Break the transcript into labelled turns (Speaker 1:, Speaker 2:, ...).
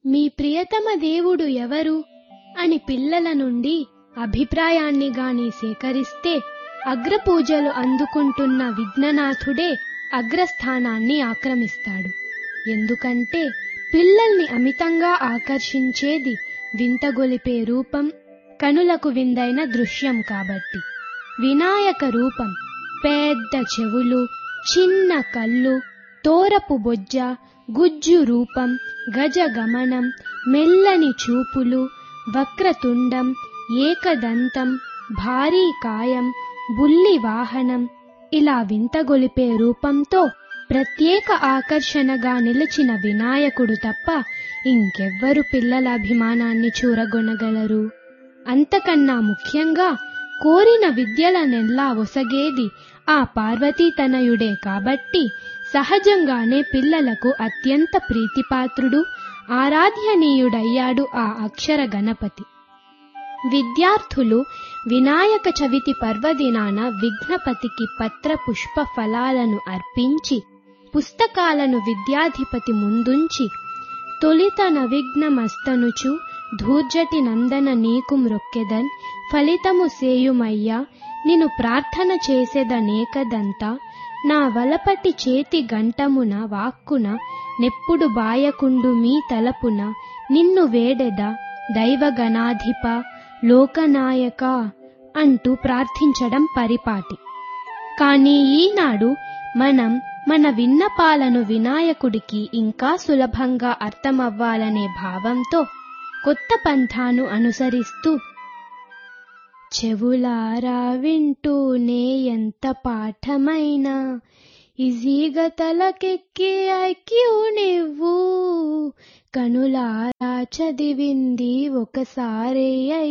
Speaker 1: మీ ప్రియతమ దేవుడు ఎవరు అని పిల్లల నుండి అభిప్రాయాన్ని గాని సేకరిస్తే అగ్రపూజలు అందుకుంటున్న విఘ్ననాథుడే అగ్రస్థానాన్ని ఆక్రమిస్తాడు ఎందుకంటే పిల్లల్ని అమితంగా ఆకర్షించేది వింతగొలిపే రూపం కనులకు విందైన దృశ్యం కాబట్టి వినాయక రూపం పెద్ద చెవులు చిన్న కళ్ళు తోరపు బొజ్జ గుజ్జు రూపం గజగమనం మెల్లని చూపులు వక్రతుండం ఏకదంతం భారీ కాయం బుల్లి వాహనం ఇలా వింతగొలిపే రూపంతో ప్రత్యేక ఆకర్షణగా నిలిచిన వినాయకుడు తప్ప ఇంకెవ్వరు పిల్లల అభిమానాన్ని చూరగొనగలరు అంతకన్నా ముఖ్యంగా కోరిన విద్యలనెల్లా ఒసగేది ఆ పార్వతీ తనయుడే కాబట్టి సహజంగానే పిల్లలకు అత్యంత ప్రీతిపాత్రుడు ఆరాధ్యనీయుడయ్యాడు ఆ అక్షర గణపతి విద్యార్థులు వినాయక చవితి పర్వదినాన విఘ్నపతికి పత్ర పుష్ప ఫలాలను అర్పించి పుస్తకాలను విద్యాధిపతి ముందుంచి తొలిత నవిఘ్నమస్తనుచు ధూర్జటి నందన నీకు మ్రొక్కెదన్ ఫలితము సేయుమయ్యా నిను ప్రార్థన చేసెదనేకదంతా నా వలపటి చేతి గంటమున వాక్కున నెప్పుడు బాయకుండు మీ తలపున నిన్ను వేడెద దైవగణాధిప లోకనాయక అంటూ ప్రార్థించడం పరిపాటి కానీ ఈనాడు మనం మన విన్నపాలను వినాయకుడికి ఇంకా సులభంగా అర్థమవ్వాలనే భావంతో కొత్త పంథాను అనుసరిస్తూ చెవులారా వింటూనే ఎంత పాఠమైనా ఈజీగా తలకెక్కి ఐక్యూ నువ్వు కనులారా చదివింది ఒకసారే